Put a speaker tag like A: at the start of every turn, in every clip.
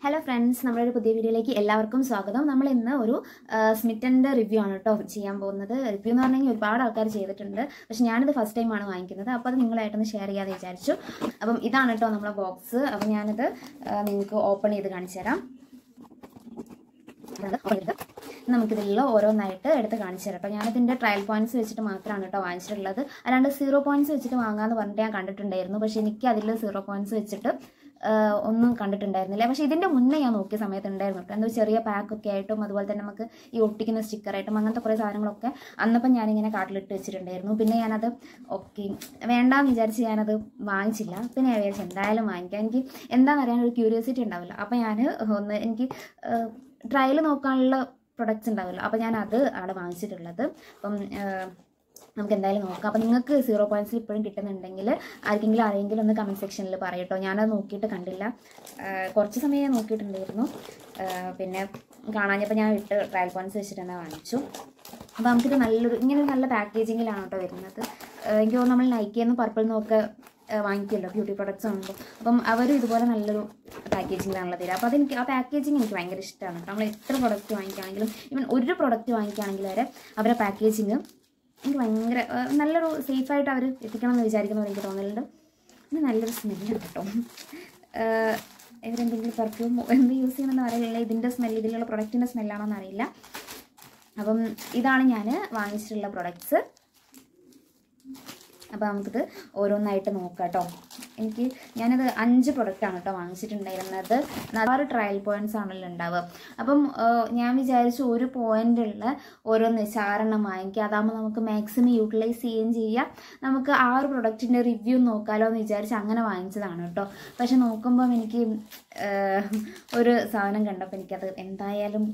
A: hello friends നമ്മുടെ ഒരു പുതിയ വീഡിയോയിലേക്ക് എല്ലാവർക്കും സ്വാഗതം നമ്മൾ ഇന്ന് ഒരു സ്മിറ്റൻ്റെ റിവ്യൂ ആണ് കേട്ടോ ചെയ്യാൻ പോകുന്നത് റിവ്യൂ എന്ന് പറഞ്ഞെങ്കിൽ ഒരുപാട് ആൾക്കാർ ചെയ്തിട്ടുണ്ട് പക്ഷെ ഞാനിത് ഫസ്റ്റ് ടൈമാണ് വാങ്ങിക്കുന്നത് അപ്പോൾ അത് നിങ്ങളായിട്ടൊന്ന് ഷെയർ ചെയ്യാമെന്ന് വിചാരിച്ചു അപ്പം ഇതാണ് കേട്ടോ നമ്മുടെ ബോക്സ് അപ്പം ഞാനിത് ആ, നിങ്ങൾക്ക് ഓപ്പൺ ചെയ്ത് കാണിച്ചു തരാം അതായത് open ചെയ്ത് നമുക്കിതിലുള്ള ഓരോന്നായിട്ട് എടുത്ത് കാണിച്ചു തരാം അപ്പോൾ ഞാനിതിൻ്റെ ട്രയൽ പോയിന്റ്സ് വെച്ചിട്ട് മാത്രമാണ് കേട്ടോ വാങ്ങിച്ചിട്ടുള്ളത് അല്ലാണ്ട് സീറോ പോയിന്റ്സ് വെച്ചിട്ട് വാങ്ങാമെന്ന് പറഞ്ഞിട്ട് ഞാൻ കണ്ടിട്ടുണ്ടായിരുന്നു പക്ഷേ എനിക്ക് അതിൽ സീറോ പോയിന്റ്സ് വെച്ചിട്ട് ആഹ് ഒന്നും കണ്ടിട്ടുണ്ടായിരുന്നില്ല പക്ഷേ ഇതിൻ്റെ മുന്നേ ഞാൻ നോക്കിയ സമയത്ത് ഉണ്ടായിരുന്നു കേട്ടോ എന്തോ ചെറിയ പാക്കൊക്കെ ആയിട്ടും അതുപോലെ തന്നെ നമുക്ക് ഈ ഒട്ടിക്കുന്ന സ്റ്റിക്കറായിട്ടും അങ്ങനത്തെ കുറേ സാധനങ്ങളൊക്കെ അന്നപ്പം ഞാനിങ്ങനെ കാട്ടിലിട്ട് വെച്ചിട്ടുണ്ടായിരുന്നു പിന്നെ ഞാനത് ഓക്കെ വേണ്ടാന്ന് വിചാരിച്ച് ഞാനത് വാങ്ങിച്ചില്ല പിന്നെ ഞാൻ വിചാരിച്ചു എന്തായാലും വാങ്ങിക്കാം എനിക്ക് എന്താണെന്ന് അറിയാൻ ഒരു ക്യൂരിയോസിറ്റി ഉണ്ടാവില്ല അപ്പോൾ ഞാൻ ഒന്ന് എനിക്ക് ട്രയൽ നോക്കാനുള്ള പ്രൊഡക്റ്റ്സ് ഉണ്ടാവില്ല അപ്പോൾ ഞാൻ അത് ആണ് വാങ്ങിച്ചിട്ടുള്ളത് അപ്പം ആഹ് നമുക്ക് എന്തായാലും നോക്കാം അപ്പോൾ നിങ്ങൾക്ക് സീറോ പോയിന്റ്സിൽ ഇപ്പോഴും കിട്ടുന്നുണ്ടെങ്കിൽ ആർക്കെങ്കിലും ആരെങ്കിലും ഒന്ന് കമൻറ്റ് സെക്ഷനിൽ പറയട്ടോ ഞാനത് നോക്കിയിട്ട് കണ്ടില്ല ആഹ് കുറച്ച് സമയം ഞാൻ നോക്കിയിട്ടുണ്ടായിരുന്നു ആഹ് പിന്നെ കാണാഞ്ഞപ്പോൾ ഞാൻ ഇട്ട് ട്രയൽ പോയിന്റ്സ് വെച്ചിട്ട് തന്നെ വാങ്ങിച്ചു അപ്പോൾ നമുക്കിത് നല്ലൊരു ഇങ്ങനെ ഒരു നല്ല പാക്കേജിങ്ങിലാണ് കേട്ടോ വരുന്നത് ആഹ് എനിക്ക് തോന്നുന്നു നമ്മൾ നൈക്കിയെന്ന് പർപ്പിൾ നിന്നൊക്കെ വാങ്ങിക്കുമല്ലോ ബ്യൂട്ടി പ്രൊഡക്ട്സ് ആകുമ്പോൾ അപ്പം അവരും ഇതുപോലെ നല്ലൊരു പാക്കേജിങ്ങിലാണല്ലോ തരിക അപ്പോൾ അതെനിക്ക് ആ പാക്കേജിങ് എനിക്ക് ഭയങ്കര ഇഷ്ടമാണ് കേട്ടോ നമ്മൾ എത്ര പ്രൊഡക്റ്റ് വാങ്ങിക്കുകയാണെങ്കിലും ഈവൻ ഒരു പ്രൊഡക്റ്റ് വാങ്ങിക്കുകയാണെങ്കിൽ വരെ അവരുടെ പാക്കേജിങ് എനിക്ക് ഭയങ്കര ആ, നല്ലൊരു സേഫായിട്ട് അവർ എത്തിക്കണം എന്ന് വിചാരിക്കുന്നവർ എനിക്ക് തോന്നലുണ്ട് പിന്നെ നല്ലൊരു സ്മെല്ലാണ് കേട്ടോ ആ, ഇവരെന്തെങ്കിലും പെർഫ്യൂം എന്ത് യൂസ് ചെയ്യണമെന്ന് അറിയില്ല ഇതിൻ്റെ സ്മെൽ ഇതിലുള്ള പ്രൊഡക്റ്റിൻ്റെ സ്മെല്ലാണോ എന്ന് അറിയില്ല അപ്പം ഇതാണ് ഞാൻ വാങ്ങിച്ചിട്ടുള്ള പ്രൊഡക്ട്സ് അപ്പോൾ നമുക്കിത് ഓരോന്നായിട്ട് നോക്കാം കേട്ടോ എനിക്ക് ഞാനത് അഞ്ച് പ്രൊഡക്റ്റാണ് കേട്ടോ വാങ്ങിച്ചിട്ടുണ്ടായിരുന്നത് ആറ് ട്രയൽ പോയിന്റ്സ് ആണല്ലോ ഉണ്ടാവുക അപ്പം ആ, ഞാൻ വിചാരിച്ചു ഒരു പോയിന്റുള്ള ഓരോന്ന് വെച്ച് ആറെണ്ണം വാങ്ങിക്കുക അതാകുമ്പോൾ നമുക്ക് മാക്സിമം യൂട്ടിലൈസ് ചെയ്യുകയും ചെയ്യാം നമുക്ക് ആ ഒരു പ്രൊഡക്റ്റിൻ്റെ റിവ്യൂ നോക്കാമല്ലോ എന്ന് വിചാരിച്ച് അങ്ങനെ വാങ്ങിച്ചതാണ് കേട്ടോ പക്ഷെ നോക്കുമ്പം എനിക്ക് ആ, ഒരു സാധനം കണ്ടപ്പോൾ എനിക്കത് എന്തായാലും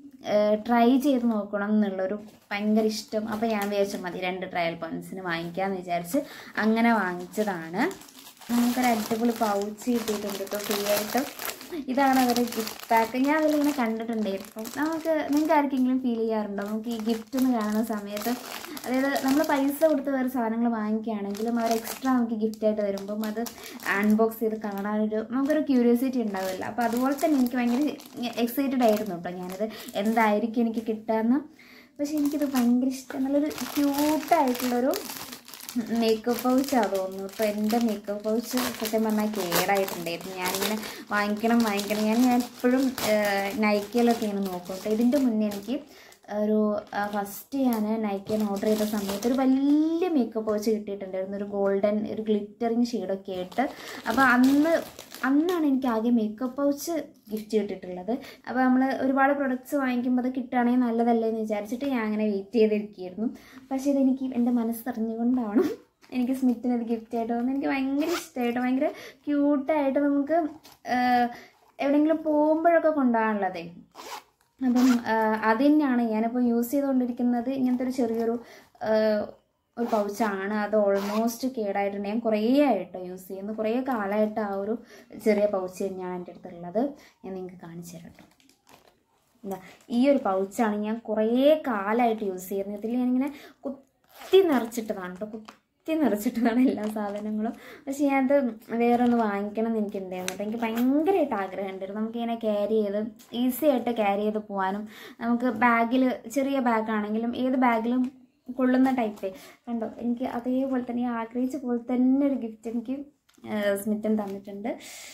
A: ട്രൈ ചെയ്ത് നോക്കണം എന്നുള്ളൊരു ഭയങ്കര ഇഷ്ടം അപ്പോൾ ഞാൻ വിചാരിച്ചു മതി രണ്ട് ട്രയൽ പോയിൻറ്റ്സിന് വാങ്ങിക്കാമെന്ന് വിചാരിച്ച് അങ്ങനെ വാങ്ങിച്ചതാണ് നമുക്കൊരു അടിപൊളി പൗച്ച് കിട്ടിയിട്ടുണ്ട് കേട്ടോ ഫ്രീ ആയിട്ട് ഇതാണ് അവരുടെ ഗിഫ്റ്റ് പാക്ക് ഞാൻ അതിലിങ്ങനെ കണ്ടിട്ടുണ്ടായിരുന്നു നമുക്ക് നിങ്ങൾക്ക് ആർക്കെങ്കിലും ഫീൽ ചെയ്യാറുണ്ടോ നമുക്ക് ഈ ഗിഫ്റ്റ് എന്ന് കാണുന്ന സമയത്ത് അതായത് നമ്മൾ പൈസ കൊടുത്ത് വേറെ സാധനങ്ങൾ വാങ്ങിക്കുകയാണെങ്കിലും അവർ എക്സ്ട്രാ നമുക്ക് ഗിഫ്റ്റ് ആയിട്ട് വരുമ്പം അത് അൺബോക്സ് ചെയ്ത് കാണാനൊരു നമുക്കൊരു ക്യൂരിയോസിറ്റി ഉണ്ടാവില്ല അപ്പോൾ അതുപോലെ തന്നെ എനിക്ക് ഭയങ്കര എക്സൈറ്റഡ് ആയിരുന്നു കേട്ടോ ഞാനിത് എന്തായിരിക്കും എനിക്ക് കിട്ടാമെന്ന് പക്ഷേ എനിക്കിത് ഭയങ്കര ഇഷ്ടം നല്ലൊരു ക്യൂട്ടായിട്ടുള്ളൊരു മേക്കപ്പ് പൗച്ചാണ് തോന്നുന്നു ഇപ്പോൾ എൻ്റെ മേക്കപ്പ് പൗച്ച് സത്യം പറഞ്ഞാൽ കേടായിട്ടുണ്ടായിരുന്നു ഞാനിങ്ങനെ വാങ്ങിക്കണം വാങ്ങിക്കണം ഞാൻ ഞാൻ എപ്പോഴും നൈക്കിയിലൊക്കെയാണ് നോക്കും കേട്ടോ ഇതിൻ്റെ മുന്നേ എനിക്ക് ഒരു ഫസ്റ്റ് ഞാൻ നൈക്കിന്ന് ഓർഡർ ചെയ്ത സമയത്ത് ഒരു വലിയ മേക്കപ്പ് പൗച്ച് കിട്ടിയിട്ടുണ്ടായിരുന്നു ഒരു ഗോൾഡൻ ഒരു ഗ്ലിറ്ററിങ് ഷെയ്ഡൊക്കെ ആയിട്ട് അപ്പോൾ അന്ന് അന്നാണ് എനിക്ക് ആകെ മേക്കപ്പ് പൗച്ച് ഗിഫ്റ്റ് കിട്ടിയിട്ടുള്ളത് അപ്പോൾ നമ്മൾ ഒരുപാട് പ്രൊഡക്ട്സ് വാങ്ങിക്കുമ്പോൾ അത് കിട്ടുകയാണെങ്കിൽ നല്ലതല്ലേ എന്ന് വിചാരിച്ചിട്ട് ഞാൻ അങ്ങനെ വെയിറ്റ് ചെയ്തിരിക്കുകയായിരുന്നു പക്ഷേ ഇതെനിക്ക് എൻ്റെ മനസ്സറിഞ്ഞുകൊണ്ടാണ് എനിക്ക് സ്മിത്തിന് അത് ഗിഫ്റ്റ് ആയിട്ട് തോന്നുന്നത് എനിക്ക് ഭയങ്കര ഇഷ്ടമായിട്ട് ഭയങ്കര ക്യൂട്ടായിട്ട് നമുക്ക് ആഹ്, എവിടെയെങ്കിലും പോകുമ്പോഴൊക്കെ കൊണ്ടുപോകാനുള്ളതേ അപ്പം ആഹ്, അത് തന്നെയാണ് ഞാനിപ്പോൾ യൂസ് ചെയ്തുകൊണ്ടിരിക്കുന്നത് ഇങ്ങനത്തെ ഒരു ചെറിയൊരു ആഹ്, ഒരു പൗച്ചാണ് അത് ഓൾമോസ്റ്റ് കേടായിട്ടുണ്ട് ഞാൻ കുറേ ആയിട്ടോ യൂസ് ചെയ്യുന്നു കുറേ കാലമായിട്ട് ആ ഒരു ചെറിയ പൗച്ച് തന്നെയാണ് എൻ്റെ അടുത്തുള്ളത് ഞാൻ നിങ്ങൾക്ക് കാണിച്ചു തരാം കേട്ടോ എന്താ ഈ ഒരു പൗച്ചാണ് ഞാൻ കുറേ കാലമായിട്ട് യൂസ് ചെയ്യുന്നത് ഇതിൽ ഞാനിങ്ങനെ കുത്തി നിറച്ചിട്ടതാണ് കേട്ടോ കുത്തി നിറച്ചിട്ടതാണ് എല്ലാ സാധനങ്ങളും പക്ഷേ ഞാനത് വേറെ ഒന്ന് വാങ്ങിക്കണം എന്ന് എനിക്ക് ഉണ്ടായിരുന്നു കേട്ടോ എനിക്ക് ഭയങ്കരമായിട്ട് ആഗ്രഹം ഉണ്ടായിരുന്നു നമുക്കിങ്ങനെ ക്യാരി ചെയ്ത് ഈസി ആയിട്ട് ക്യാരി ചെയ്ത് പോകാനും നമുക്ക് ബാഗിൽ ചെറിയ ബാഗാണെങ്കിലും ഏത് ബാഗിലും കൊള്ളുന്ന ടൈപ്പ് കണ്ടോ എനിക്ക് അതേപോലെ തന്നെ ഞാൻ ആഗ്രഹിച്ച പോലെ തന്നെ ഒരു ഗിഫ്റ്റ് എനിക്ക് സ്മിറ്റൻ തന്നിട്ടുണ്ട്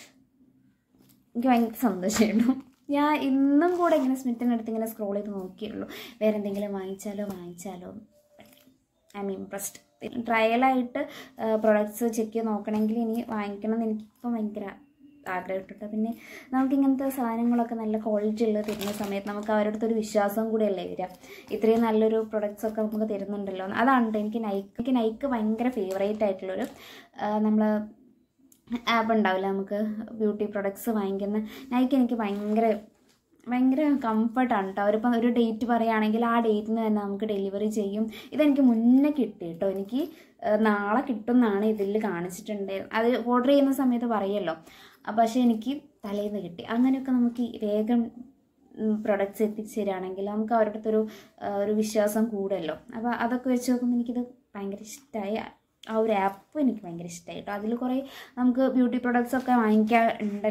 A: എനിക്ക് ഭയങ്കര സന്തോഷമായിരുന്നു ഞാൻ ഇന്നും കൂടെ ഇങ്ങനെ സ്മിറ്റിനടുത്ത് ഇങ്ങനെ സ്ക്രോൾ ചെയ്ത് നോക്കിയുള്ളൂ വേറെ എന്തെങ്കിലും വാങ്ങിച്ചാലോ വാങ്ങിച്ചാലോ ഐ എം ഇംപ്രസ്ഡ് ട്രയലായിട്ട് പ്രൊഡക്ട്സ് ചെക്ക് ചെയ്ത് നോക്കണമെങ്കിൽ ഇനി വാങ്ങിക്കണം എന്ന് എനിക്കിപ്പം ഭയങ്കര ആഗ്രഹമുണ്ട് പിന്നെ നമുക്ക് ഇങ്ങനത്തെ സാധനങ്ങളൊക്കെ നല്ല ക്വാളിറ്റി ഉള്ളത് തരുന്ന സമയത്ത് നമുക്ക് അവരുടെ അടുത്തൊരു വിശ്വാസം കൂടിയല്ലേ വരിക ഇത്രയും നല്ലൊരു പ്രൊഡക്ട്സ് ഒക്കെ നമുക്ക് തരുന്നുണ്ടല്ലോ അതാണ് ട്ടോ എനിക്ക് നൈക്ക് എനിക്ക് നൈക്ക് ഭയങ്കര ഫേവറേറ്റ് ആയിട്ടുള്ളൊരു നമ്മൾ ആപ്പ് ഉണ്ടാവില്ല നമുക്ക് ബ്യൂട്ടി പ്രൊഡക്ട്സ് വാങ്ങിക്കുന്ന നൈക്ക് എനിക്ക് ഭയങ്കര ഭയങ്കര കംഫർട്ടാണ് കേട്ടോ അവരിപ്പം ഒരു ഡേറ്റ് പറയുകയാണെങ്കിൽ ആ ഡേറ്റിന് തന്നെ നമുക്ക് ഡെലിവറി ചെയ്യും ഇതെനിക്ക് മുന്നേ കിട്ടി കേട്ടോ എനിക്ക് ഏഹ്, നാളെ കിട്ടും എന്നാണ് ഇതിൽ കാണിച്ചിട്ടുണ്ട് അത് ഓർഡർ ചെയ്യുന്ന സമയത്ത് പറയുമല്ലോ അപ്പോൾ പക്ഷേ എനിക്ക് തലേന്ന് കിട്ടി അങ്ങനെയൊക്കെ നമുക്ക് ഈ വേഗം പ്രൊഡക്ട്സ് എത്തിച്ചു തരികയാണെങ്കിൽ നമുക്ക് അവരുടെ അടുത്തൊരു ആ, ഒരു വിശ്വാസം കൂടുമല്ലോ അപ്പോൾ അതൊക്കെ വെച്ച് നോക്കുമ്പോൾ എനിക്കിത് ഭയങ്കര ഇഷ്ടമായി ആ ഒരു ആപ്പ് എനിക്ക് ഭയങ്കര ഇഷ്ടമായി കേട്ടോ അതിൽ കുറേ നമുക്ക് ബ്യൂട്ടി പ്രൊഡക്ട്സ് ഒക്കെ വാങ്ങിക്കാൻ ഉണ്ടല്ലോ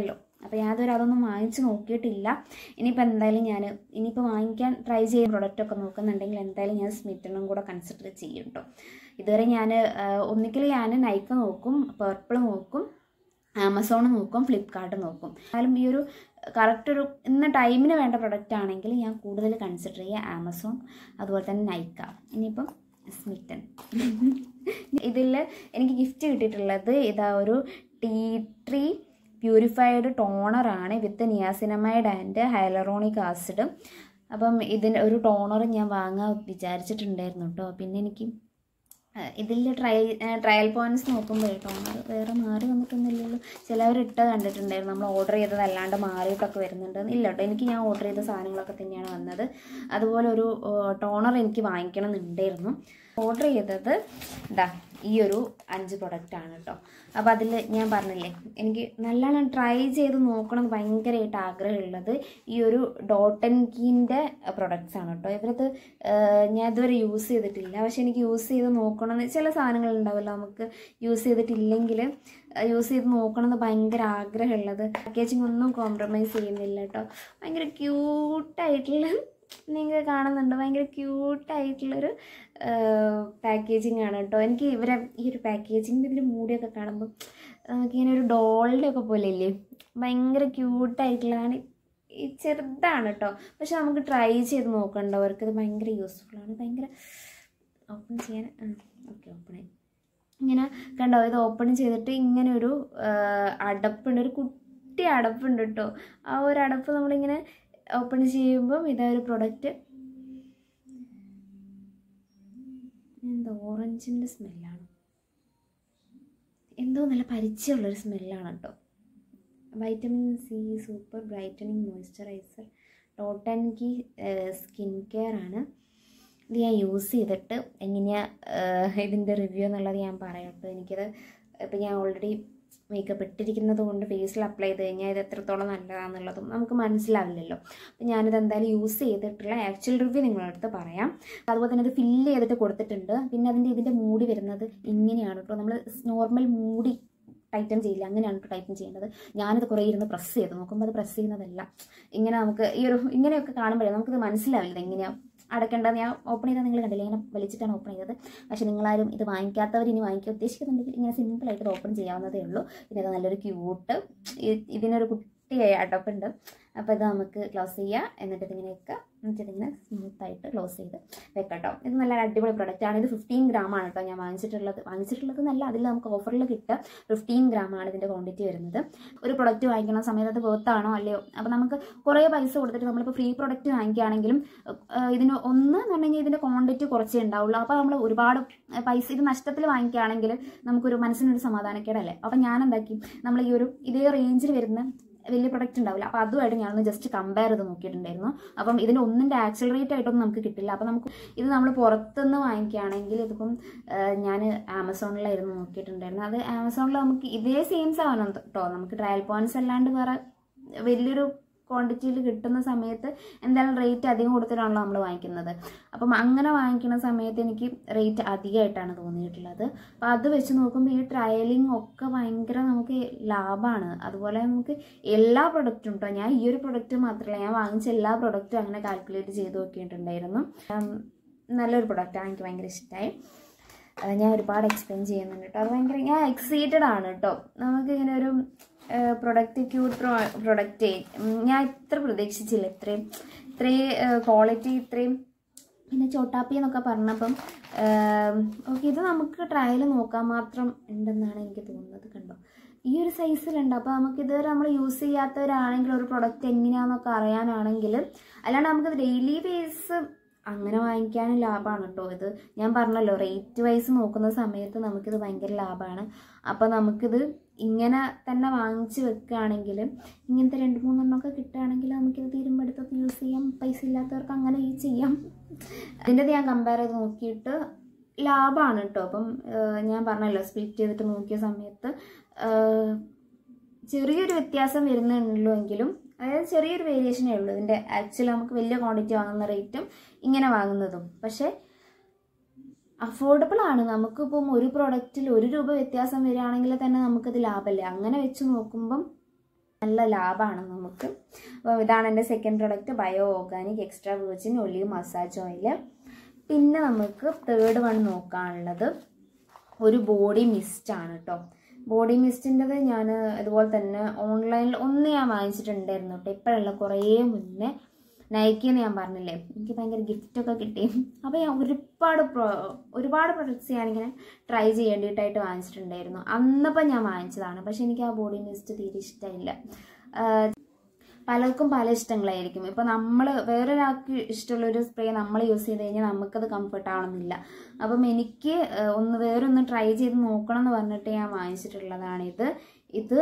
A: അപ്പോൾ ഞാൻ ഇതുവരെ അതൊന്നും വാങ്ങിച്ച് നോക്കിയിട്ടില്ല ഇനിയിപ്പോൾ എന്തായാലും ഞാൻ ഇനിയിപ്പോൾ വാങ്ങിക്കാൻ ട്രൈ ചെയ്യുന്ന പ്രൊഡക്റ്റൊക്കെ നോക്കുന്നുണ്ടെങ്കിൽ എന്തായാലും ഞാൻ സ്മിറ്റനും കൂടെ കൺസിഡർ ചെയ്യും കേട്ടോ ഇതുവരെ ഞാൻ ഒന്നിക്കൽ ഞാൻ നൈക്ക് നോക്കും പർപ്പിൾ നോക്കും ആമസോൺ നോക്കും ഫ്ലിപ്കാർട്ട് നോക്കും എന്നാലും ഈ ഒരു കറക്റ്റ് ഒരു ഇന്ന ടൈമിന് വേണ്ട പ്രൊഡക്റ്റ് ആണെങ്കിൽ ഞാൻ കൂടുതൽ കൺസിഡർ ചെയ്യുക ആമസോൺ അതുപോലെ തന്നെ നൈക്ക ഇനിയിപ്പം സ്മിറ്റൻ ഇതിൽ എനിക്ക് ഗിഫ്റ്റ് കിട്ടിയിട്ടുള്ളത് ഇതാ ഒരു ടീ ട്രീ പ്യൂരിഫൈഡ് ടോണറാണ് with niacinamide and hyaluronic acid അപ്പം ഇതിന് ഒരു ടോണർ ഞാൻ വാങ്ങാൻ വിചാരിച്ചിട്ടുണ്ടായിരുന്നു കേട്ടോ പിന്നെ എനിക്ക് ഇതിൽ ട്രൈ ട്രയൽ പോയിന്റ്സ് നോക്കുമ്പോൾ ടോണർ വേറെ മാറി വന്നിട്ടൊന്നുമില്ലല്ലോ ചിലവർ ഇട്ട് കണ്ടിട്ടുണ്ടായിരുന്നു നമ്മൾ ഓർഡർ ചെയ്തത് അല്ലാണ്ട് മാറിയിട്ടൊക്കെ വരുന്നുണ്ട് ഇല്ല കേട്ടോ എനിക്ക് ഞാൻ ഓർഡർ ചെയ്ത സാധനങ്ങളൊക്കെ തന്നെയാണ് വന്നത് അതുപോലെ ഒരു ടോണർ എനിക്ക് വാങ്ങിക്കണം എന്നുണ്ടായിരുന്നു ഓർഡർ ചെയ്തത് ഇതാ ഈ ഒരു അഞ്ച് പ്രൊഡക്റ്റാണ് കേട്ടോ അപ്പോൾ അതിൽ ഞാൻ പറഞ്ഞില്ലേ എനിക്ക് നല്ലോണം ട്രൈ ചെയ്ത് നോക്കണം എന്ന് ഭയങ്കരമായിട്ട് ആഗ്രഹമുള്ളത് ഈ ഒരു ഡോട്ടൻ കീൻ്റെ പ്രൊഡക്ട്സ് ആണ് കേട്ടോ ഇവരത് ഞാൻ ഇതുവരെ യൂസ് ചെയ്തിട്ടില്ല പക്ഷെ എനിക്ക് യൂസ് ചെയ്ത് നോക്കണം എന്ന് ചില സാധനങ്ങൾ ഉണ്ടാവില്ല നമുക്ക് യൂസ് ചെയ്തിട്ടില്ലെങ്കിൽ യൂസ് ചെയ്ത് നോക്കണം എന്ന് ഭയങ്കര ആഗ്രഹമുള്ളത് പാക്കേജിങ് ഒന്നും കോംപ്രമൈസ് ചെയ്യുന്നില്ല കേട്ടോ ഭയങ്കര ക്യൂട്ടായിട്ടുള്ള നിങ്ങൾ കാണുന്നുണ്ട് ഭയങ്കര ക്യൂട്ടായിട്ടുള്ളൊരു പാക്കേജിങ് ആണ് കേട്ടോ എനിക്ക് ഇവരെ ഈ ഒരു പാക്കേജിങ്ങിൻ്റെ ഇതിൽ മൂടിയൊക്കെ കാണുമ്പോൾ നമുക്കിങ്ങനെ ഒരു ഡോളിൻ്റെ ഒക്കെ പോലെ ഇല്ലേ ഭയങ്കര ക്യൂട്ടായിട്ടുള്ളതാണ് ഈ ചെറുതാണ് കേട്ടോ പക്ഷെ നമുക്ക് ട്രൈ ചെയ്ത് നോക്കണ്ടവർക്ക് ഇത് ഭയങ്കര യൂസ്ഫുൾ ആണ് ഭയങ്കര ഓപ്പൺ ചെയ്യാൻ ഓക്കെ ഓപ്പൺ ആയി ഇങ്ങനെ കണ്ടോ ഇത് ഓപ്പൺ ചെയ്തിട്ട് ഇങ്ങനെ ഒരു അടപ്പുണ്ട് ഒരു കുട്ടി അടപ്പുണ്ട് കേട്ടോ ആ ഒരു അടപ്പ് നമ്മളിങ്ങനെ ഓപ്പൺ ചെയ്യുമ്പം ഇതാ ഒരു പ്രൊഡക്റ്റ് എന്തോ ഓറഞ്ചിൻ്റെ സ്മെല്ലാണ് എന്തോ നല്ല പരിചയമുള്ളൊരു സ്മെല്ലാണ് കേട്ടോ vitamin C super brightening moisturizer ടോട്ടൻ കി സ്കിൻ കെയർ ആണ് ഇത് ഞാൻ യൂസ് ചെയ്തിട്ട് എങ്ങനെയാണ് ഇതിൻ്റെ റിവ്യൂ എന്നുള്ളത് ഞാൻ പറയാം കേട്ടോ എനിക്കത് ഇപ്പം ഞാൻ ഓൾറെഡി മേക്കപ്പ് ഇട്ടിരിക്കുന്നത് കൊണ്ട് ഫേസിൽ അപ്ലൈ ചെയ്ത് കഴിഞ്ഞാൽ ഇത് എത്രത്തോളം നല്ലതാണെന്നുള്ളതും നമുക്ക് മനസ്സിലാവില്ലല്ലോ അപ്പം ഞാനിത് എന്തായാലും യൂസ് ചെയ്തിട്ടുള്ള ആക്ച്വൽ റിവ്യൂ നിങ്ങളുടെ അടുത്ത് പറയാം അതുപോലെ തന്നെ ഇത് ഫില്ല് ചെയ്തിട്ട് കൊടുത്തിട്ടുണ്ട് പിന്നെ അതിൻ്റെ ഇതിൻ്റെ മൂടി വരുന്നത് ഇങ്ങനെയാണ് കേട്ടോ നമ്മൾ നോർമൽ മൂടി ടൈറ്റൻ ചെയ്യില്ല അങ്ങനെയാണ് കേട്ടോ ടൈറ്റൻ ചെയ്യേണ്ടത് ഞാനിത് കുറേ ഇരുന്ന് പ്രസ് ചെയ്തു നോക്കുമ്പോൾ അത് പ്രസ് ചെയ്യുന്നതല്ല ഇങ്ങനെ നമുക്ക് ഈ ഒരു ഇങ്ങനെയൊക്കെ കാണുമ്പോഴേ നമുക്കിത് മനസ്സിലാവില്ല എങ്ങനെയാണ് അടക്കേണ്ടത് ഞാൻ ഓപ്പൺ ചെയ്താൽ നിങ്ങൾ കണ്ടില്ല ഇങ്ങനെ വലിച്ചിട്ടാണ് ഓപ്പൺ ചെയ്തത് പക്ഷേ നിങ്ങളാരും ഇത് വാങ്ങിക്കാത്തവർ ഇനി വാങ്ങിക്കാൻ ഉദ്ദേശിക്കുന്നുണ്ടെങ്കിൽ ഇങ്ങനെ സിമ്പിളായിട്ട് ഇത് ഓപ്പൺ ചെയ്യാവുന്നതേ ഉള്ളൂ പിന്നെ ഇത് നല്ലൊരു ക്യൂട്ട് ഇതിനൊരു കുട്ടിയായ അടപ്പുണ്ട് അപ്പോൾ ഇത് നമുക്ക് ക്ലോസ് ചെയ്യുക എന്നിട്ട് ഇതിങ്ങനെ വെക്കുക എന്നിട്ട് ഇതിങ്ങനെ സ്മൂത്തായിട്ട് ക്ലോസ് ചെയ്ത് വെക്കട്ടോ ഇത് നല്ല അടിപൊളി പ്രൊഡക്റ്റ് ആണ് ഇത് ഫിഫ്റ്റീൻ ഗ്രാം ആണ് കേട്ടോ ഞാൻ വാങ്ങിച്ചിട്ടുള്ളത് വാങ്ങിച്ചിട്ടുള്ളത് നല്ല അതിൽ നമുക്ക് ഓഫറിൽ കിട്ടുക ഫിഫ്റ്റീൻ ഗ്രാം ആണ് ഇതിൻ്റെ ക്വാണ്ടിറ്റി വരുന്നത് ഒരു പ്രൊഡക്റ്റ് വാങ്ങിക്കുന്ന സമയത്ത് അത് വേർത്താണോ അല്ലയോ അപ്പോൾ നമുക്ക് കുറേ പൈസ കൊടുത്തിട്ട് നമ്മളിപ്പോൾ ഫ്രീ പ്രൊഡക്റ്റ് വാങ്ങിക്കുകയാണെങ്കിലും ഇതിന് ഒന്ന് എന്ന് പറഞ്ഞു കഴിഞ്ഞാൽ ഇതിൻ്റെ ക്വാണ്ടിറ്റി കുറച്ചേ ഉണ്ടാവുള്ളൂ അപ്പോൾ നമ്മൾ ഒരുപാട് പൈസ ഇത് നഷ്ടത്തിൽ വാങ്ങിക്കുകയാണെങ്കിൽ നമുക്കൊരു മനസ്സിനൊരു സമാധാനക്കേടല്ലേ അപ്പോൾ ഞാൻ എന്താക്കി നമ്മൾ ഈ ഒരു ഇതേ റേഞ്ചിൽ വരുന്ന വലിയ പ്രൊഡക്റ്റ് ഉണ്ടാവില്ല അപ്പോൾ അതുമായിട്ട് ഞാനൊന്ന് ജസ്റ്റ് കമ്പയർ ചെയ്ത് നോക്കിയിട്ടുണ്ടായിരുന്നു അപ്പം ഇതിൻ്റെ ഒന്നിൻ്റെ ആക്സൽ റേറ്റ് ആയിട്ടൊന്നും നമുക്ക് കിട്ടില്ല അപ്പോൾ നമുക്ക് ഇത് നമ്മൾ പുറത്തുനിന്ന് വാങ്ങിക്കുകയാണെങ്കിൽ ഇതിപ്പം ഞാൻ ആമസോണിലായിരുന്നു നോക്കിയിട്ടുണ്ടായിരുന്നു അത് ആമസോണിൽ നമുക്ക് ഇതേ സെയിം സാധനം കേട്ടോ നമുക്ക് ട്രയൽ പോയിന്റ്സ് അല്ലാണ്ട് വേറെ വലിയൊരു ക്വാണ്ടിറ്റിയിൽ കിട്ടുന്ന സമയത്ത് എന്തായാലും റേറ്റ് അധികം കൊടുത്തിട്ടാണല്ലോ നമ്മൾ വാങ്ങിക്കുന്നത് അപ്പം അങ്ങനെ വാങ്ങിക്കുന്ന സമയത്ത് എനിക്ക് റേറ്റ് അധികമായിട്ടാണ് തോന്നിയിട്ടുള്ളത് അപ്പോൾ അത് വെച്ച് നോക്കുമ്പോൾ ഈ ട്രയലിംഗ് ഒക്കെ ഭയങ്കര നമുക്ക് ലാഭമാണ് അതുപോലെ നമുക്ക് എല്ലാ പ്രൊഡക്റ്റും കേട്ടോ ഞാൻ ഈ ഒരു പ്രൊഡക്റ്റ് മാത്രമല്ല ഞാൻ വാങ്ങിച്ച എല്ലാ പ്രൊഡക്റ്റും അങ്ങനെ കാൽക്കുലേറ്റ് ചെയ്ത് നോക്കിയിട്ടുണ്ടായിരുന്നു നല്ലൊരു പ്രൊഡക്റ്റാണ് എനിക്ക് ഭയങ്കര ഇഷ്ടമായി ഞാൻ ഒരുപാട് എക്സ്പ്ലെയിൻ ചെയ്യുന്നുണ്ട് കേട്ടോ അത് ഭയങ്കര ഞാൻ എക്സൈറ്റഡ് ആണ് കേട്ടോ നമുക്കിങ്ങനെ ഒരു പ്രൊഡക്റ്റ് ക്യൂട്ട് പ്രൊ പ്രൊഡക്റ്റ് ഞാൻ ഇത്ര പ്രതീക്ഷിച്ചില്ല ഇത്രയും ഇത്രയും ക്വാളിറ്റി ഇത്രയും പിന്നെ ചോട്ടാപ്പി എന്നൊക്കെ പറഞ്ഞപ്പം ഓക്കെ ഇത് നമുക്ക് ട്രയൽ നോക്കാൻ മാത്രം ഉണ്ടെന്നാണ് എനിക്ക് തോന്നുന്നത് കണ്ടോ ഈ ഒരു സൈസിലുണ്ട് അപ്പോൾ നമുക്ക് ഇതുവരെ നമ്മൾ യൂസ് ചെയ്യാത്തവരാണെങ്കിൽ ഒരു പ്രൊഡക്റ്റ് എങ്ങനെയാണെന്നൊക്കെ അറിയാനാണെങ്കിൽ അല്ലാണ്ട് നമുക്കത് ഡെയിലി ബേസ് അങ്ങനെ വാങ്ങിക്കാനും ലാഭമാണ് കേട്ടോ ഇത് ഞാൻ പറഞ്ഞല്ലോ റേറ്റ് വൈസ് നോക്കുന്ന സമയത്ത് നമുക്കിത് ഭയങ്കര ലാഭമാണ് അപ്പോൾ നമുക്കിത് ഇങ്ങനെ തന്നെ വാങ്ങിച്ച് വെക്കുകയാണെങ്കിൽ ഇങ്ങനത്തെ രണ്ട് മൂന്നെണ്ണമൊക്കെ കിട്ടുകയാണെങ്കിൽ നമുക്കിത് തീരുമ്പോൾ എടുത്തൊക്കെ യൂസ് ചെയ്യാം പൈസ ഇല്ലാത്തവർക്ക് അങ്ങനെ യൂസ് ചെയ്യാം അതിൻ്റെ ഞാൻ കമ്പയർ ചെയ്ത് നോക്കിയിട്ട് ലാഭമാണ് കേട്ടോ അപ്പം ഞാൻ പറഞ്ഞല്ലോ സ്പ്ലിറ്റ് ചെയ്തിട്ട് നോക്കിയ സമയത്ത് ചെറിയൊരു വ്യത്യാസം വരുന്നുള്ളൂ എങ്കിലും അതായത് ചെറിയൊരു വേരിയേഷനേ ഉള്ളൂ ഇതിൻ്റെ ആക്ച്വലി നമുക്ക് വലിയ ക്വാണ്ടിറ്റി വാങ്ങുന്ന റേറ്റും ഇങ്ങനെ വാങ്ങുന്നതും പക്ഷേ അഫോർഡബിൾ ആണ് നമുക്കിപ്പം ഒരു പ്രൊഡക്റ്റിൽ ഒരു രൂപ വ്യത്യാസം വരികയാണെങ്കിൽ തന്നെ നമുക്കത് ലാഭമല്ലേ അങ്ങനെ വെച്ച് നോക്കുമ്പം നല്ല ലാഭമാണ് നമുക്ക് അപ്പോൾ ഇതാണ് എൻ്റെ second product bio organic extra virgin olive massage oil പിന്നെ നമുക്ക് തേർഡ് വൺ നോക്കാനുള്ളത് ഒരു ബോഡി മിസ്റ്റ് ആണ് കേട്ടോ ബോഡി മിസ്റ്റിൻ്റെത് ഞാൻ ഇതുപോലെ തന്നെ ഓൺലൈനിൽ ഒന്ന് ഞാൻ വാങ്ങിച്ചിട്ടുണ്ടായിരുന്നു കേട്ടോ ഇപ്പോഴല്ല കുറേ മുന്നേ നൈക്കിന്ന് ഞാൻ പറഞ്ഞില്ലേ എനിക്ക് ഭയങ്കര ഗിഫ്റ്റൊക്കെ കിട്ടി അപ്പോൾ ഞാൻ ഒരുപാട് പ്രോ ഒരുപാട് പ്രൊഡക്ട്സ് ഞാനിങ്ങനെ ട്രൈ ചെയ്യേണ്ടിയിട്ടായിട്ട് വാങ്ങിച്ചിട്ടുണ്ടായിരുന്നു അന്നപ്പോൾ ഞാൻ വാങ്ങിച്ചതാണ് പക്ഷെ എനിക്ക് ആ ബോഡി മിസ്റ്റ് തീരെ ഇഷ്ടമില്ല പലർക്കും പല ഇഷ്ടങ്ങളായിരിക്കും ഇപ്പോൾ നമ്മൾ വേറൊരാൾക്ക് ഇഷ്ടമുള്ളൊരു സ്പ്രേ നമ്മൾ യൂസ് ചെയ്ത് കഴിഞ്ഞാൽ നമുക്കത് കംഫർട്ട് ആവണമെന്നില്ല അപ്പം എനിക്ക് ഏഹ്, ഒന്ന് വേറൊന്ന് ട്രൈ ചെയ്ത് നോക്കണം എന്ന് പറഞ്ഞിട്ട് ഞാൻ വാങ്ങിച്ചിട്ടുള്ളതാണിത് ഇത്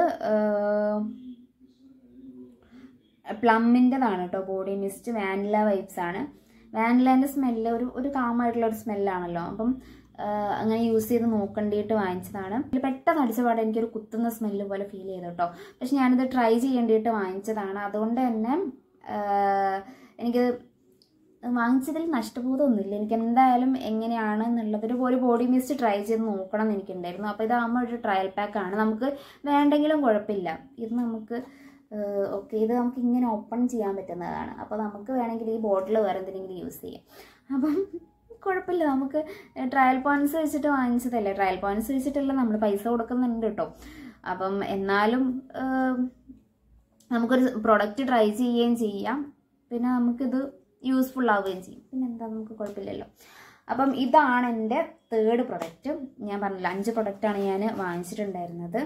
A: പ്ലമ്മിൻ്റെതാണ് കേട്ടോ ബോഡി മിസ്റ്റ് വാനില വൈബ്സ് ആണ് വാനിലേൻ്റെ സ്മെല്ല് ഒരു ഒരു കാമായിട്ടുള്ള ഒരു സ്മെല്ലാണല്ലോ അപ്പം ആ, അങ്ങനെ യൂസ് ചെയ്ത് നോക്കേണ്ടിയിട്ട് വാങ്ങിച്ചതാണ് ഇതിൽ പെട്ടെന്ന് അടിച്ച പാടെ എനിക്കൊരു കുത്തുന്ന സ്മെല്ല് പോലെ ഫീൽ ചെയ്തു കേട്ടോ പക്ഷെ ഞാനിത് ട്രൈ ചെയ്യേണ്ടിയിട്ട് വാങ്ങിച്ചതാണ് അതുകൊണ്ട് തന്നെ ആ, എനിക്കത് വാങ്ങിച്ചതിൽ നഷ്ടബോധമൊന്നുമില്ല എനിക്ക് എന്തായാലും എങ്ങനെയാണ് എന്നുള്ളത് ഒരു ഒരു ബോഡി മിസ്റ്റ് ട്രൈ ചെയ്ത് നോക്കണം എന്ന് എനിക്കുണ്ടായിരുന്നു അപ്പോൾ ഇതാകുമ്പോൾ ഒരു ട്രയൽ പാക്കാണ് നമുക്ക് വേണ്ടെങ്കിലും കുഴപ്പമില്ല ഇത് നമുക്ക് ഓക്കെ ഇത് നമുക്ക് ഇങ്ങനെ ഓപ്പൺ ചെയ്യാൻ പറ്റുന്നതാണ് അപ്പോൾ നമുക്ക് വേണമെങ്കിൽ ഈ ബോട്ടിൽ വേറെ എന്തെങ്കിലും യൂസ് ചെയ്യാം അപ്പം കുഴപ്പമില്ല നമുക്ക് ട്രയൽ പോയിന്റ്സ് വെച്ചിട്ട് വാങ്ങിച്ചതല്ലേ ട്രയൽ പോയിന്റ്സ് വെച്ചിട്ടല്ല നമ്മൾ പൈസ കൊടുക്കുന്നുണ്ട് കേട്ടോ അപ്പം എന്നാലും ഏം, നമുക്കൊരു പ്രൊഡക്റ്റ് ട്രൈ ചെയ്യുകയും ചെയ്യാം പിന്നെ നമുക്കിത് യൂസ്ഫുൾ ആവുകയും ചെയ്യും പിന്നെ എന്താ നമുക്ക് കുഴപ്പമില്ലല്ലോ അപ്പം ഇതാണ് എൻ്റെ തേർഡ് പ്രൊഡക്റ്റ് ഞാൻ പറഞ്ഞില്ല അഞ്ച് പ്രൊഡക്റ്റാണ് ഞാൻ വാങ്ങിച്ചിട്ടുണ്ടായിരുന്നത്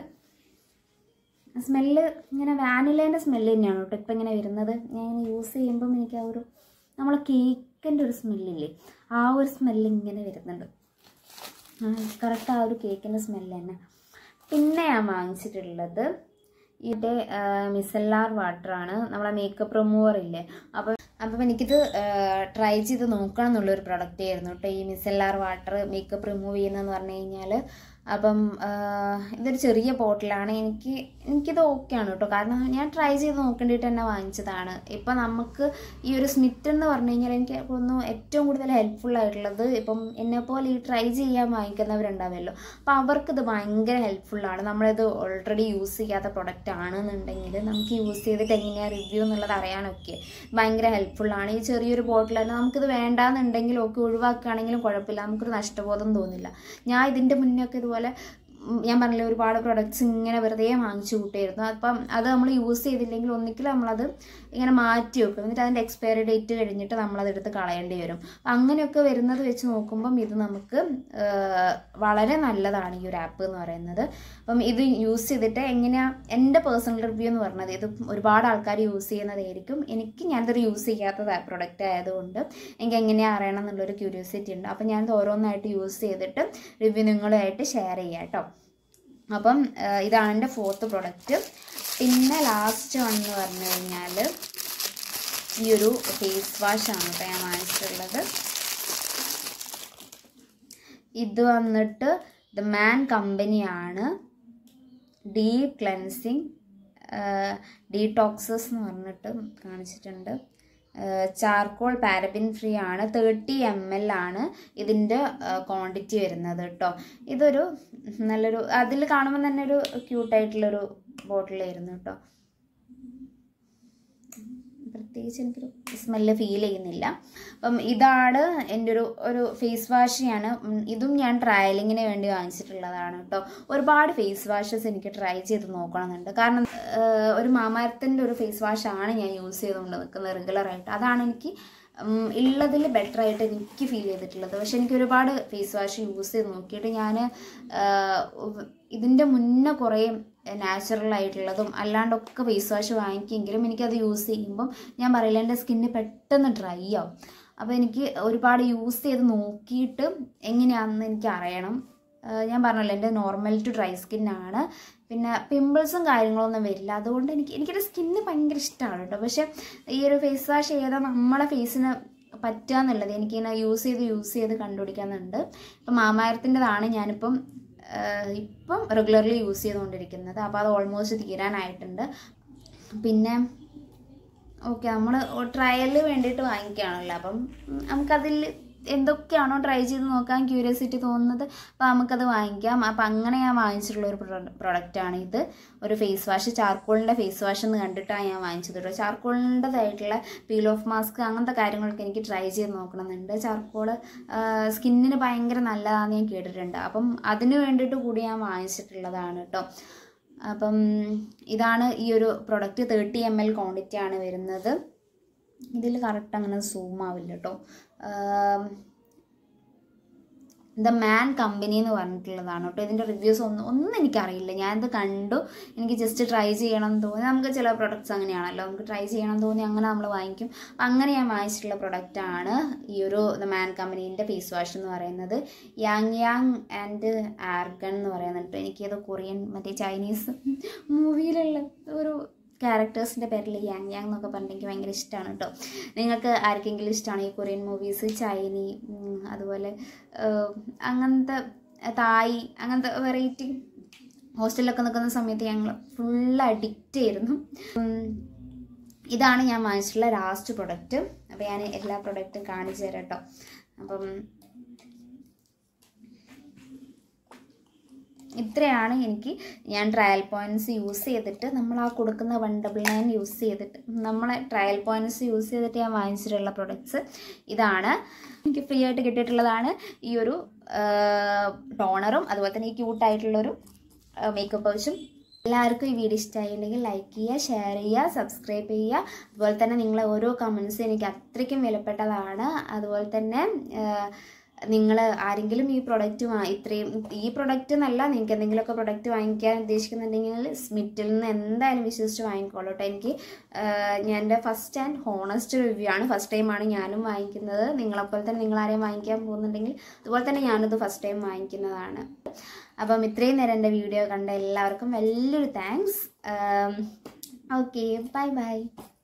A: സ്മെല്ല് ഇങ്ങനെ വാനിലേൻ്റെ സ്മെല്ല് തന്നെയാണ് കേട്ടോ ഇപ്പം ഇങ്ങനെ വരുന്നത് ഞാൻ ഇങ്ങനെ യൂസ് ചെയ്യുമ്പം എനിക്ക് ആ ഒരു നമ്മളെ കേക്കിൻ്റെ ഒരു സ്മെല്ലില്ലേ ആ ഒരു സ്മെല്ല് ഇങ്ങനെ വരുന്നുണ്ട് കറക്റ്റ് ആ ഒരു കേക്കിൻ്റെ സ്മെല്ല് തന്നെ പിന്നെ ഞാൻ വാങ്ങിച്ചിട്ടുള്ളത് ഇത് മിസല്ലാർ വാട്ടറാണ് നമ്മളെ മേക്കപ്പ് റിമൂവർ ഇല്ലേ അപ്പം അപ്പം എനിക്കിത് ട്രൈ ചെയ്ത് നോക്കണം എന്നുള്ളൊരു പ്രൊഡക്റ്റ് ആയിരുന്നു കേട്ടോ ഈ മിസല്ലാർ വാട്ടർ മേക്കപ്പ് റിമൂവ് ചെയ്യുന്നതെന്ന് പറഞ്ഞു കഴിഞ്ഞാൽ അപ്പം ആ, ഇതൊരു ചെറിയ ബോട്ടിലാണ് എനിക്ക് എനിക്കിത് ഓക്കെയാണ് കേട്ടോ കാരണം ഞാൻ ട്രൈ ചെയ്ത് നോക്കേണ്ടിയിട്ട് തന്നെ വാങ്ങിച്ചതാണ് ഇപ്പം നമുക്ക് ഈ ഒരു സ്മിത്ത് എന്ന് പറഞ്ഞു കഴിഞ്ഞാൽ എനിക്ക് ഒന്ന് ഏറ്റവും കൂടുതൽ ഹെൽപ്ഫുൾ ആയിട്ടുള്ളത് ഇപ്പം എന്നെപ്പോലെ ഈ ട്രൈ ചെയ്യാൻ വാങ്ങിക്കുന്നവരുണ്ടാവുമല്ലോ അപ്പോൾ അവർക്കിത് ഭയങ്കര ഹെൽപ്ഫുള്ളാണ് നമ്മളിത് ഓൾറെഡി യൂസ് ചെയ്യാത്ത പ്രൊഡക്റ്റ് ആണെന്നുണ്ടെങ്കിൽ നമുക്ക് യൂസ് ചെയ്തിട്ട് എങ്ങനെയാണ് റിവ്യൂ എന്നുള്ളത് അറിയാനൊക്കെ ഭയങ്കര ഹെൽപ്ഫുള്ളാണ് ഈ ചെറിയൊരു ബോട്ടിലാണ് നമുക്കിത് വേണ്ടാന്നുണ്ടെങ്കിലും ഒക്കെ ഒഴിവാക്കുകയാണെങ്കിലും കുഴപ്പമില്ല നമുക്കൊരു നഷ്ടബോധം തോന്നില്ല ഞാൻ ഇതിൻ്റെ മുന്നേ ഒക്കെ ഇതുപോലെ ഉം, ഞാൻ പറഞ്ഞില്ല ഒരുപാട് പ്രൊഡക്ട്സ് ഇങ്ങനെ വെറുതെ വാങ്ങിച്ചു കൂട്ടിയിരുന്നു അപ്പം അത് നമ്മൾ യൂസ് ചെയ്തില്ലെങ്കിൽ ഒന്നിക്കൽ നമ്മളത് ഇങ്ങനെ മാറ്റി വെക്കും എന്നിട്ട് അതിൻ്റെ എക്സ്പയറി ഡേറ്റ് കഴിഞ്ഞിട്ട് നമ്മളത് എടുത്ത് കളയേണ്ടി വരും അപ്പം അങ്ങനെയൊക്കെ വരുന്നത് വെച്ച് നോക്കുമ്പം ഇത് നമുക്ക് ആ, വളരെ നല്ലതാണ് ഈ ഒരു ആപ്പ് എന്ന് പറയുന്നത് അപ്പം ഇത് യൂസ് ചെയ്തിട്ട് എങ്ങനെയാണ് എൻ്റെ പേഴ്സണൽ റിവ്യൂ എന്ന് പറഞ്ഞത് ഇത് ഒരുപാട് ആൾക്കാർ യൂസ് ചെയ്യുന്നതായിരിക്കും എനിക്ക് ഞാനിതൊരു യൂസ് ചെയ്യാത്ത പ്രൊഡക്റ്റ് ആയതുകൊണ്ട് എനിക്ക് എങ്ങനെയാണ് അറിയണം എന്നുള്ളൊരു ക്യൂരിയോസിറ്റി ഉണ്ട് അപ്പം ഞാനിത് ഓരോന്നായിട്ട് യൂസ് ചെയ്തിട്ട് റിവ്യൂ നിങ്ങളുമായിട്ട് ഷെയർ ചെയ്യാം കേട്ടോ അപ്പം ആ, ഇതാണ് എൻ്റെ ഫോർത്ത് പ്രൊഡക്റ്റ് പിന്നെ ലാസ്റ്റ് വൺ എന്ന് പറഞ്ഞു കഴിഞ്ഞാൽ ഈ ഒരു ഫേസ് വാഷാണ് കേട്ടോ ഞാൻ വാങ്ങിച്ചിട്ടുള്ളത് ഇത് വന്നിട്ട് ദ മാൻ കമ്പനിയാണ് ഡീപ് ക്ലെൻസിങ് ഡീടോക്സസ് എന്ന് പറഞ്ഞിട്ട് കാണിച്ചിട്ടുണ്ട് ചാർക്കോൾ പാരബിൻ ഫ്രീ ആണ് തേർട്ടി എം എൽ ആണ് ഇതിൻ്റെ ക്വാണ്ടിറ്റി വരുന്നത് കേട്ടോ ഇതൊരു നല്ലൊരു അതിൽ കാണുമ്പോൾ തന്നെ ഒരു ക്യൂട്ടായിട്ടുള്ളൊരു ബോട്ടിലായിരുന്നു കേട്ടോ പ്രത്യേകിച്ച് എനിക്കൊരു സ്മെല്ല് ഫീൽ ചെയ്യുന്നില്ല അപ്പം ഇതാണ് എൻ്റെ ഒരു ഒരു ഫേസ് വാഷാണ് ഇതും ഞാൻ ട്രയലിങ്ങിന് വേണ്ടി വാങ്ങിച്ചിട്ടുള്ളതാണ് കേട്ടോ ഒരുപാട് ഫേസ് വാഷസ് എനിക്ക് ട്രൈ ചെയ്ത് നോക്കണമെന്നുണ്ട് കാരണം ആഹ്, ഒരു മാമാരത്തിൻ്റെ ഒരു ഫേസ് വാഷാണ് ഞാൻ യൂസ് ചെയ്തുകൊണ്ട് നിൽക്കുന്നത് റെഗുലറായിട്ട് അതാണ് എനിക്ക് ഉം, ഉള്ളതിൽ ബെറ്റർ ആയിട്ട് എനിക്ക് ഫീൽ ചെയ്തിട്ടുള്ളത് പക്ഷെ എനിക്ക് ഒരുപാട് ഫേസ് വാഷ് യൂസ് ചെയ്ത് നോക്കിയിട്ട് ഞാൻ ഇതിൻ്റെ മുന്നേ കുറേ നാച്ചുറൽ ആയിട്ടുള്ളതും അല്ലാണ്ടൊക്കെ ഫേസ് വാഷ് വാങ്ങിക്കുമെങ്കിലും എനിക്കത് യൂസ് ചെയ്യുമ്പം ഞാൻ പറയില്ല എൻ്റെ സ്കിന്ന് പെട്ടെന്ന് ഡ്രൈ ആവും അപ്പോൾ എനിക്ക് ഒരുപാട് യൂസ് ചെയ്ത് നോക്കിയിട്ട് എങ്ങനെയാണെന്ന് എനിക്ക് അറിയണം ആഹ് ഞാൻ പറഞ്ഞല്ലോ എൻ്റെ നോർമൽ ടു ഡ്രൈ സ്കിന്നാണ് പിന്നെ പിമ്പിൾസും കാര്യങ്ങളൊന്നും വരില്ല അതുകൊണ്ട് എനിക്ക് എനിക്കൊരു സ്കിന്ന് ഭയങ്കര ഇഷ്ടമാണ് കേട്ടോ പക്ഷേ ഈ ഒരു ഫേസ് വാഷ് ഏതാ നമ്മളെ ഫേസിന് പറ്റുക എന്നുള്ളത് എനിക്കിങ്ങനെ യൂസ് ചെയ്ത് യൂസ് ചെയ്ത് കണ്ടുപിടിക്കാനുണ്ട് ഇപ്പം മാമാരത്തിൻ്റെതാണ് ഞാനിപ്പം ആഹ് ഇപ്പം റെഗുലർലി യൂസ് ചെയ്തുകൊണ്ടിരിക്കുന്നത് അപ്പോൾ അത് ഓൾമോസ്റ്റ് തീരാനായിട്ടുണ്ട് പിന്നെ ഓക്കെ നമ്മൾ ട്രയലിന് വേണ്ടിയിട്ട് വാങ്ങിക്കുകയാണല്ലോ അപ്പം ഉം, നമുക്കതിൽ എന്തൊക്കെയാണോ ട്രൈ ചെയ്ത് നോക്കാൻ ക്യൂരിയോസിറ്റി തോന്നുന്നത് അപ്പോൾ നമുക്കത് വാങ്ങിക്കാം അപ്പോൾ അങ്ങനെ ഞാൻ വാങ്ങിച്ചിട്ടുള്ള ഒരു പ്രൊഡക്റ്റാണ് ഇത് ഒരു ഫേസ് വാഷ് ചാർക്കോളിൻ്റെ ഫേസ് വാഷ് എന്ന് കണ്ടിട്ടാണ് ഞാൻ വാങ്ങിച്ചത് കേട്ടോ ചാർക്കോളിൻ്റെതായിട്ടുള്ള പീൽ ഓഫ് മാസ്ക് അങ്ങനത്തെ കാര്യങ്ങളൊക്കെ എനിക്ക് ട്രൈ ചെയ്ത് നോക്കണമെന്നുണ്ട് ചാർക്കോൾ സ്കിന്നിന് ഭയങ്കര നല്ലതാണെന്ന് ഞാൻ കേട്ടിട്ടുണ്ട് അപ്പം അതിന് വേണ്ടിയിട്ട് കൂടി ഞാൻ വാങ്ങിച്ചിട്ടുള്ളതാണ് കേട്ടോ അപ്പം ഇതാണ് ഈ ഒരു പ്രൊഡക്റ്റ് തേർട്ടി എം എൽ ക്വാണ്ടിറ്റി ആണ് വരുന്നത് ഇതിൽ കറക്റ്റ് അങ്ങനെ സൂം ആവില്ല കേട്ടോ ദ മാൻ കമ്പനി എന്ന് പറഞ്ഞിട്ടുള്ളതാണ് കേട്ടോ ഇതിൻ്റെ റിവ്യൂസ് ഒന്നും ഒന്നും എനിക്കറിയില്ല ഞാനിത് കണ്ടു എനിക്ക് ജസ്റ്റ് ട്രൈ ചെയ്യണം എന്ന് തോന്നി നമുക്ക് ചില പ്രൊഡക്ട്സ് അങ്ങനെയാണല്ലോ നമുക്ക് ട്രൈ ചെയ്യണം എന്ന് തോന്നി അങ്ങനെ നമ്മൾ വാങ്ങിക്കും അപ്പം അങ്ങനെ ഞാൻ വാങ്ങിച്ചിട്ടുള്ള പ്രൊഡക്റ്റാണ് ഈ ഒരു ദ മാൻ കമ്പനീൻ്റെ ഫേസ് വാഷ് എന്ന് പറയുന്നത് യാങ് യാങ് ആൻഡ് ആർഗൺ എന്ന് പറയുന്നുണ്ട് എനിക്കത് കൊറിയൻ മറ്റേ ചൈനീസ് മൂവിയിലുള്ള ഒരു ക്യാരക്ടേഴ്സിൻ്റെ പേരിൽ യാങ് യാങ് എന്നൊക്കെ പറഞ്ഞിട്ട് എനിക്ക് ഭയങ്കര ഇഷ്ടമാണ് കേട്ടോ നിങ്ങൾക്ക് ആർക്കെങ്കിലും ഇഷ്ടമാണ് ഈ കൊറിയൻ മൂവീസ് ചൈനി ഉം, അതുപോലെ ഏഹ്, അങ്ങനത്തെ തായ് അങ്ങനത്തെ വെറൈറ്റി ഹോസ്റ്റലിലൊക്കെ നിൽക്കുന്ന സമയത്ത് ഞങ്ങൾ ഫുൾ അഡിക്റ്റ് ആയിരുന്നു ഉം, ഇതാണ് ഞാൻ വാങ്ങിച്ചിട്ടുള്ള ലാസ്റ്റ് പ്രൊഡക്റ്റ് അപ്പോൾ ഞാൻ എല്ലാ പ്രൊഡക്റ്റും കാണിച്ചു തരാം കേട്ടോ അപ്പം ഇത്രയാണ് എനിക്ക് ഞാൻ ട്രയൽ പോയിന്റ്സ് യൂസ് ചെയ്തിട്ട് നമ്മൾ ആ കൊടുക്കുന്ന വൺ ഡബിൾ നയൻ യൂസ് ചെയ്തിട്ട് നമ്മളെ ട്രയൽ പോയിന്റ്സ് യൂസ് ചെയ്തിട്ട് ഞാൻ വാങ്ങിച്ചിട്ടുള്ള പ്രൊഡക്ട്സ് ഇതാണ് എനിക്ക് ഫ്രീ ആയിട്ട് കിട്ടിയിട്ടുള്ളതാണ് ഈ ഒരു ടോണറും അതുപോലെ തന്നെ ഈ ക്യൂട്ടായിട്ടുള്ളൊരു മേക്കപ്പ് പൗച്ചും എല്ലാവർക്കും ഈ വീഡിയോ ഇഷ്ടമായിട്ടുണ്ടെങ്കിൽ ലൈക്ക് ചെയ്യുക ഷെയർ ചെയ്യുക സബ്സ്ക്രൈബ് ചെയ്യുക അതുപോലെ തന്നെ നിങ്ങളെ ഓരോ കമൻസും എനിക്ക് അത്രയ്ക്കും വിലപ്പെട്ടതാണ് അതുപോലെ തന്നെ നിങ്ങൾ ആരെങ്കിലും ഈ പ്രൊഡക്റ്റ് വാ ഇത്രയും ഈ പ്രൊഡക്റ്റ് എന്നല്ല നിങ്ങൾക്ക് എന്തെങ്കിലുമൊക്കെ പ്രൊഡക്റ്റ് വാങ്ങിക്കാൻ ഉദ്ദേശിക്കുന്നുണ്ടെങ്കിൽ സ്മിറ്റിൽ നിന്ന് എന്തായാലും വിശ്വസിച്ച് വാങ്ങിക്കോളൂ കേട്ടോ എനിക്ക് ഞാൻ എൻ്റെ ഫസ്റ്റ് ആൻഡ് ഹോണസ്റ്റ് റിവ്യൂ ആണ് ഫസ്റ്റ് ടൈമാണ് ഞാനും വാങ്ങിക്കുന്നത് നിങ്ങളെപ്പോലെ തന്നെ നിങ്ങൾ ആരെയും വാങ്ങിക്കാൻ പോകുന്നുണ്ടെങ്കിൽ അതുപോലെ തന്നെ ഞാനിത് ഫസ്റ്റ് ടൈം വാങ്ങിക്കുന്നതാണ് അപ്പം ഇത്രയും നേരം എൻ്റെ വീഡിയോ കണ്ട എല്ലാവർക്കും വലിയൊരു താങ്ക്സ് ഓക്കെ ബൈ ബൈ